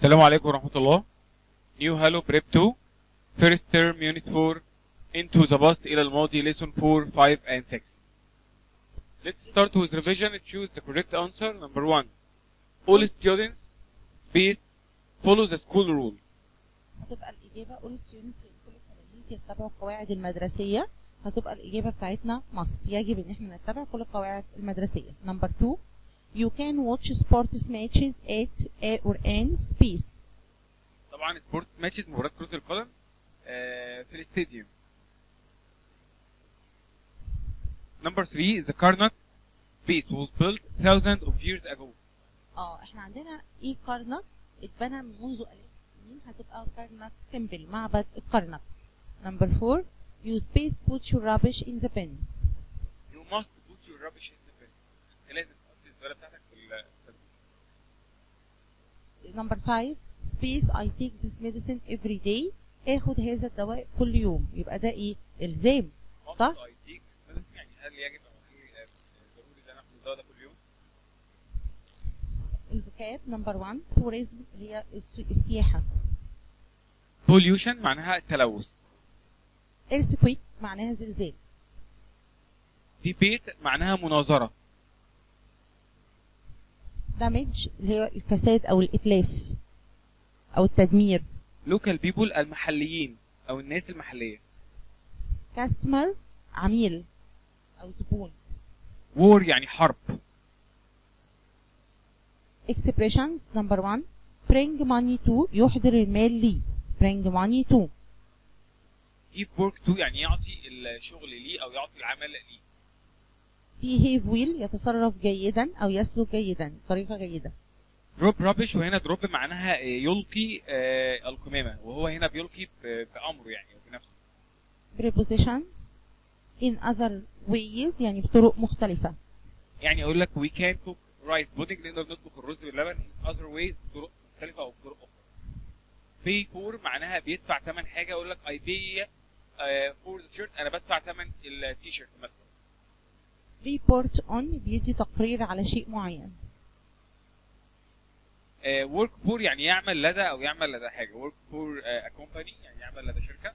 السلام عليكم ورحمة الله New Hello Prep 2 First Term Unit 4 Into the Past إلى الماضي Lesson 4 5 and 6 Let's start with revision choose the correct answer number 1 All students space follow the school rule هتبقى الإجابة all students كل التلاميذ يتبعوا القواعد المدرسية هتبقى الإجابة بتاعتنا must يجب إن احنا نتبع كل القواعد المدرسية number two you can watch sports matches at a or in space طبعا سبورت ماتشز مباراة كرة القدم آه، في الاستاديوم Number 3 the Karnak base was built thousands of years ago اه احنا عندنا ايه كارنك اتبنى منذ آلاف السنين هتبقى كارنك تمبل معبد الكرنك number four you space put your rubbish in the bin You must put your rubbish in the bin. انت لازم تحط الزبالة بتاعتك في الصندوق. number five space I take this medicine every day اخد هذا الدواء كل يوم يبقى ده ايه الزام Must صح. I take medicine؟ يعني هل يجب او هل آه، ضروري ان انا اخد الدواء ده كل يوم؟ الفكاب نمبر 1 توريزم هي الس- السياحة Pollution معناها التلوث. ايرثكويك معناها زلزال Debate معناها مناظرة. دامج اللي هو الفساد او الاتلاف او التدمير Local people المحليين او الناس المحلية. كاستمر عميل او زبون War يعني حرب. expressions number 1 bring money to يحضر المال لي bring money to Give work to يعني يعطي الشغل ليه او يعطي العمل ليه. behave well يتصرف جيدا او يسلك جيدا طريقة جيدة Drop rubbish وهنا drop معناها آه، يلقي آه، القمامة وهو هنا بيلقي ب- بأمره يعني أو بنفسه. prepositions in other ways يعني بطرق مختلفة يعني اقول لك we can cook rice pudding نقدر نطبخ الرز باللبن in other ways بطرق مختلفة او بطرق اخرى. pay for معناها بيدفع ثمن حاجة اقول لك I pay uh, for the shirt انا بدفع ثمن التيشيرت مثلا. report on بيدي تقرير على شيء معين Uh, work for يعني يعمل لدى او يعمل لدى حاجة work for uh, a company يعني يعمل لدى شركة.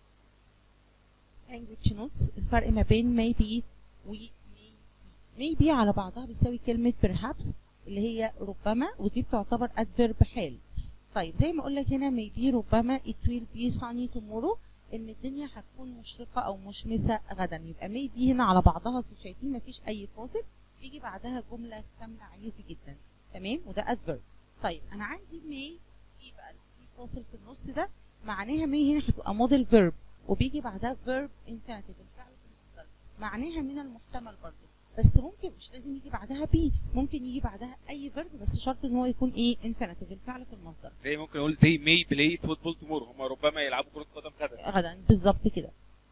language notes الفرق ما بين maybe و maybe maybe على بعضها بتساوي كلمة perhaps اللي هي ربما ودي بتعتبر adverb حال طيب زي ما اقول لك هنا maybe ربما it will be sunny tomorrow ان الدنيا هتكون مشرقة او مشمسة غدا يبقى maybe هنا على بعضها انتوا شايفين مفيش اي فاصل بيجي بعدها جملة كاملة عادي جدا تمام وده adverb طيب انا عندي may في بقى في فاصل في النص ده معناها may هنا هتبقى model verb وبيجي بعدها verb infinitive الفعل في المصدر معناها من المحتمل برضه بس ممكن مش لازم يجي بعدها be ممكن يجي بعدها اي verb بس شرط ان هو يكون ايه infinitive الفعل في المصدر زي ممكن اقول they may play football tomorrow هم ربما يلعبوا كرة قدم غدا. غدا بالظبط كده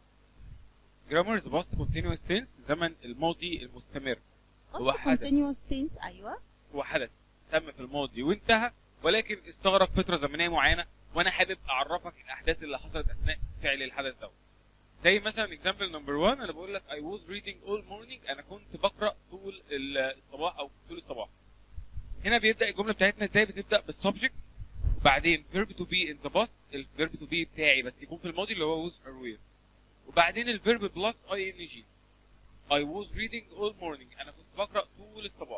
grammar is past continuous tense زمن الماضي المستمر. هو أصل حدث. continuous tense ايوه هو حدث تم في الماضي وانتهى ولكن استغرق فتره زمنيه معينه وانا حابب اعرفك الاحداث اللي حصلت اثناء فعل الحدث ده زي مثلا اكزامبل نمبر 1 انا بقول لك I was reading all morning انا كنت بقرا طول الصباح او طول الصباح هنا بيبدا الجمله بتاعتنا ازاي بتبدا بالسبجكت وبعدين verb to be in the past الفيرب to be بتاعي بس يكون في الماضي اللي هو was or were وبعدين الفيرب بلس اي ان جي I was reading all morning انا كنت بقرا طول الصباح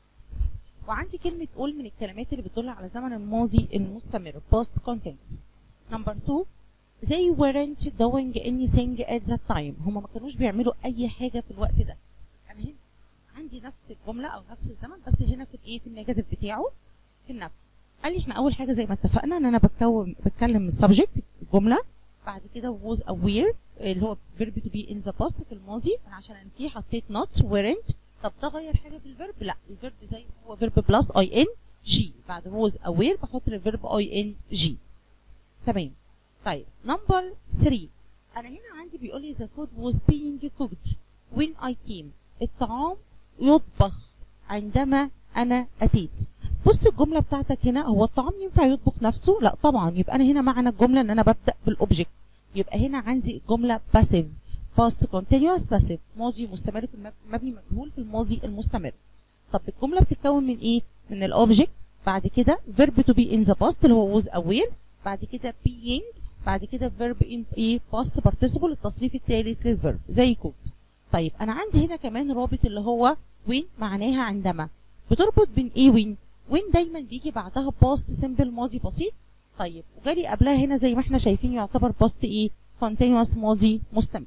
وعندي كلمة all من الكلمات اللي بتدل على زمن الماضي المستمر past continuous number two they weren't doing anything at that time هما ما كانوش بيعملوا اي حاجة في الوقت ده انا هنا عندي نفس الجملة او نفس الزمن بس هنا في الايه في النيجاتيف بتاعه في النفس قال لي احنا اول حاجة زي ما اتفقنا ان انا بتكون بتكلم من السبجكت الجملة بعد كده was aware اللي هو verb to be in the past في الماضي انا عشان انفيه حطيت not weren't طب ده غير حاجه في الفيرب لا الفيرب زي ما هو فيرب بلس اي ان جي بعد was aware بحط الفيرب اي ان جي تمام طيب نمبر 3 انا هنا عندي بيقول لي the food was being cooked when I came الطعام يطبخ عندما انا اتيت بص الجمله بتاعتك هنا هو الطعام ينفع يطبخ نفسه لا طبعا يبقى انا هنا معنى الجمله ان انا ببدا بالاوبجكت يبقى هنا عندي الجمله passive past continuous passive ماضي مستمر في المب- مبني مجهول في الماضي المستمر طب الجمله بتتكون من ايه من الاوبجكت بعد كده verb to be in the past اللي هو was aware بعد كده being بعد كده verb in ايه past participle التصريف الثالث للverb زي كود طيب انا عندي هنا كمان رابط اللي هو when معناها عندما بتربط بين ايه when when دايما بيجي بعدها past simple ماضي بسيط طيب وجالي قبلها هنا زي ما احنا شايفين يعتبر past ايه continuous ماضي مستمر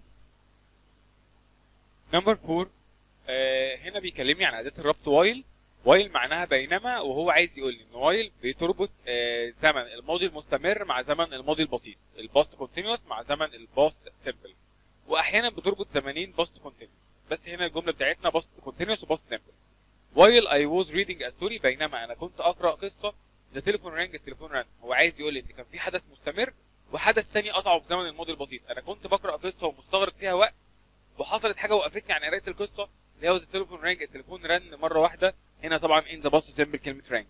نمبر 4 آه هنا بيكلمني عن اداه الربط وايل وايل معناها بينما وهو عايز يقول لي ان وايل بتربط آه زمن الماضي المستمر مع زمن الماضي البسيط الباست كونتينوس مع زمن الباست سيمبل واحيانا بتربط زمنين باست كونتينوس بس هنا الجمله بتاعتنا باست كونتينوس وباست سيمبل while I was reading a story بينما انا كنت اقرا قصه ذا تليفون رانج التليفون رن هو عايز يقول لي ان كان في حدث مستمر وحدث ثاني قطعه في زمن الماضي البسيط انا كنت بقرا قصه ومستغرق فيها وقت وحصلت حاجه وقفتني عن قرايه القصه اللي هو التليفون رانج التليفون رن مره واحده هنا طبعا ان ذا باست سيمبل كلمه رانج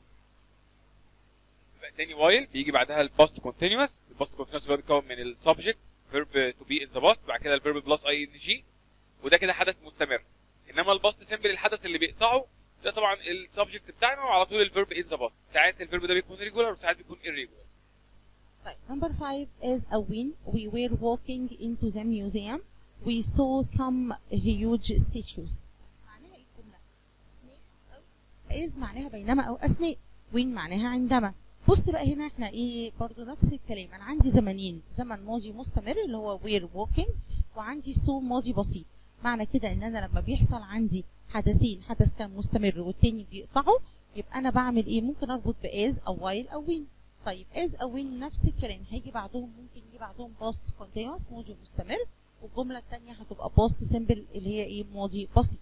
يبقى تاني وايل بيجي بعدها الباست كونتينوس الباست كونتينوس اللي هو بيتكون من السبجكت فيرب تو بي ان ذا باست بعد كده الفيرب بلس اي ان جي وده كده حدث مستمر انما الباست سيمبل الحدث اللي بيقطعه ده طبعا السبجكت بتاعنا وعلى طول الفيرب ان ذا باست ساعات الفيرب ده بيكون ريجولار وساعات بيكون irregular طيب number five is a win we were walking into the museum we saw some huge statues معناها ايه الجملة؟ أو is معناها بينما او اثناء when معناها عندما بص بقى هنا احنا ايه برضو نفس الكلام انا عندي زمنين زمن ماضي مستمر اللي هو we're walking وعندي so ماضي بسيط معنى كده ان انا لما بيحصل عندي حدثين حدث كان مستمر والتاني بيقطعه يبقى انا بعمل ايه ممكن اربط باز او while او when طيب از او when نفس الكلام هيجي بعدهم ممكن يجي بعدهم past continuous ماضي مستمر والجمله الثانيه هتبقى past simple اللي هي ايه ماضي بسيط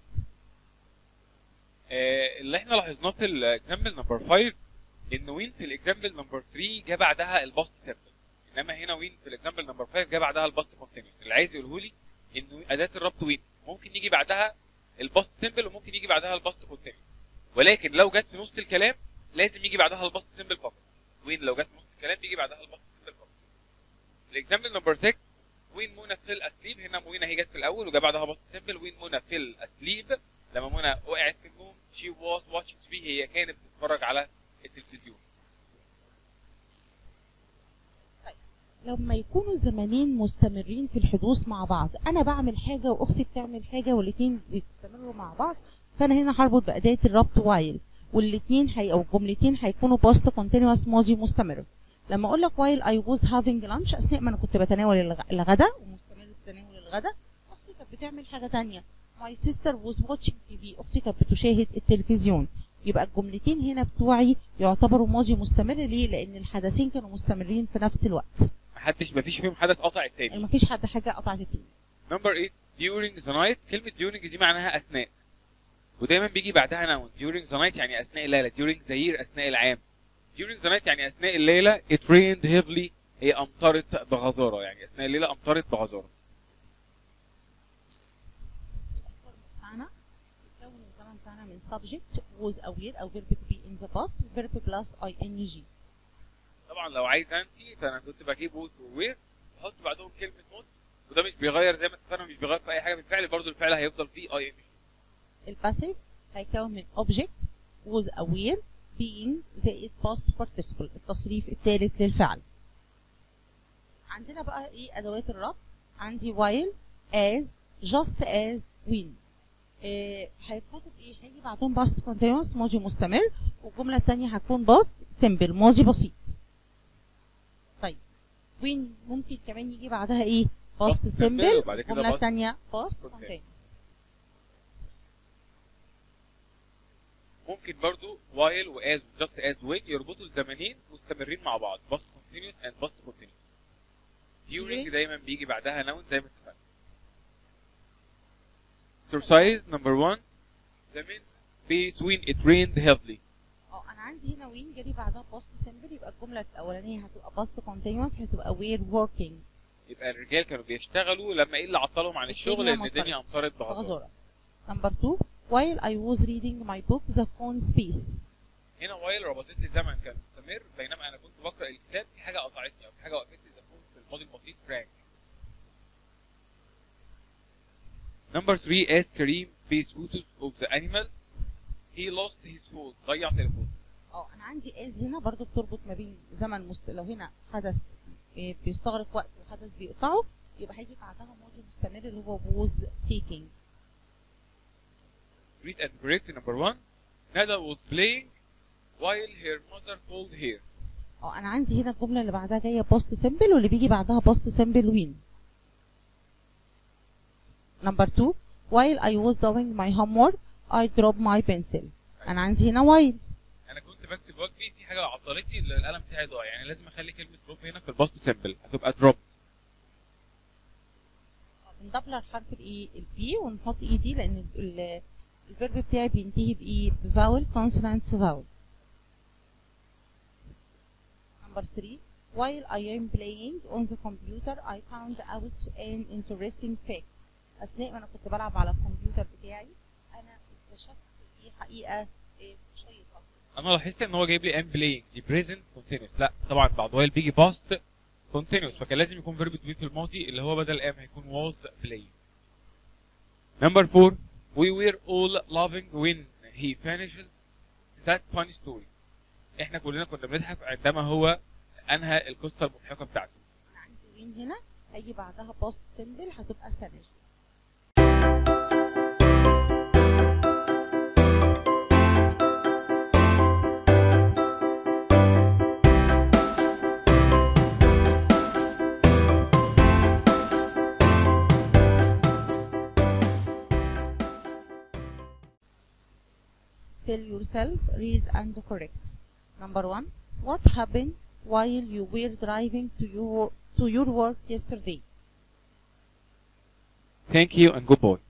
آه، اللي احنا لاحظناه في الاكزامبل نمبر 5 ان وين في الاكزامبل نمبر 3 جه بعدها الباست سيمبل انما هنا وين في الاكزامبل نمبر 5 جه بعدها الباست كونتينيوس اللي عايز يقوله لي ان اداه الربط وين ممكن يجي بعدها الباست سيمبل وممكن يجي بعدها الباست كونتينيوس ولكن لو جت في نص الكلام لازم يجي بعدها الباست سيمبل فقط وين لو جت في نص الكلام بيجي بعدها الباست سيمبل فقط الاكزامبل نمبر 6 وين منى فيل اسليب هنا منى هي جت في الاول وجا بعدها باست سيمبل وين منى فيل اسليب لما منى وقعت في النوم شي واز واتشنج تي في هي كانت بتتفرج على التلفزيون لما يكونوا الزمنين مستمرين في الحدوث مع بعض انا بعمل حاجه واختي بتعمل حاجه والاثنين بيستمروا مع بعض فانا هنا هربط باداه الربط وايل والاثنين هي او الجملتين هيكونوا باست كونتينوس ماضي مستمر لما اقول لك وايل اي واز هافينج لانش اثناء ما انا كنت بتناول الغ- الغداء ومستمر في تناول الغداء اختي كانت بتعمل حاجه تانية ماي سيستر واز واتشنج تي في اختي كانت بتشاهد التلفزيون يبقى الجملتين هنا بتوعي يعتبروا ماضي مستمر ليه لان الحدثين كانوا مستمرين في نفس الوقت محدش مفيش فيهم حدث قطع يعني التاني مفيش حد حاجه قطعت التاني نمبر 8 during the night كلمة during دي معناها أثناء ودايما بيجي بعدها نون during the night يعني أثناء الليلة during the year أثناء العام during the night يعني أثناء الليلة it rained heavily هي أمطرت بغزارة يعني أثناء الليلة أمطرت بغزارة بتاعنا بيتكون الزمن بتاعنا من subject was aware او verb to be in the past verb plus ing طبعا لو عايز أنفي فأنا كنت بجيب was ووير بحط بعدهم كلمة not وده مش بيغير زي ما اتفقنا مش بيغير في أي حاجة في الفعل برضه الفعل هيفضل فيه اي ام الباسيف هيكون من object was aware being زائد past participle التصريف الثالث للفعل عندنا بقى ايه ادوات الربط عندي while as just as when آه، هيربطوا بايه هيجي بعدهم past continuous ماضي مستمر والجمله الثانيه هتكون past simple ماضي بسيط طيب when ممكن كمان يجي بعدها ايه past Past simple simple وبعد كده الجمله past الثانيه past continuous. continuous ممكن برضو while و as و just as when يربطوا الزمنين مستمرين مع بعض past continuous and past continuous during During. دايما بيجي بعدها noun زي ما اتفقنا exercise number one the main space when it rained heavily اه انا عندي هنا وين جالي بعدها باست سيمبل يبقى الجمله الاولانيه هتبقى باست كونتينوس هتبقى وير working يبقى الرجال كانوا بيشتغلوا لما ايه اللي عطلهم عن الشغل الدنيا ان الدنيا امطرت بغزارة بغزاره نمبر 2 while I was reading my book the phone space هنا while ربطت لي زمن كان مستمر بينما انا كنت بقرا الكتاب في حاجه قطعتني او في حاجه وقفت لي زي ما قلت في الماضي البسيط فرانك Number 3 as Kareem faced photos of the animal he lost his phone ضيع تليفونه اه انا عندي از هنا برضو بتربط ما بين زمن مست... لو هنا حدث آه، بيستغرق وقت وحدث بيقطعه يبقى هيجي بعدها ماضي مستمر اللي هو was taking read and correct number one Nada was playing while her mother called her اه انا عندي هنا الجمله اللي بعدها جايه باست سيمبل واللي بيجي بعدها باست سيمبل وين نمبر 2 while I was doing my homework I dropped my pencil انا عندي هنا while انا كنت بكتب واجبي في حاجه عطلتني اللي القلم بتاعي ضاع يعني لازم اخلي كلمه دروب هنا في الباست سيمبل هتبقى دروب بندبلر حرف الاي البي ونحط اي دي لان ال- ال- الفيرب بتاعي بينتهي بايه بفاول consonant فاول number 3 while I am playing on the computer I found out an interesting fact اثناء ما انا كنت بلعب على الكمبيوتر بتاعي انا اكتشفت ايه حقيقه إيه شيقه انا لاحظت ان هو جايب لي ام بلاينج دي بريزنت كونتينوس لا طبعا بعد وايل بيجي باست كونتينوس فكان لازم يكون فيرب تو بي في الماضي اللي هو بدل ام هيكون was playing number 4 we were all laughing when he finishes that funny story احنا كلنا كنا بنضحك عندما هو انهى القصه المضحكه بتاعته انا عندي وين هنا هيجي بعدها باست سيمبل هتبقى فينيش Tell yourself, read and correct. Number one, what happened while you were driving to your to your work yesterday? thank you and goodbye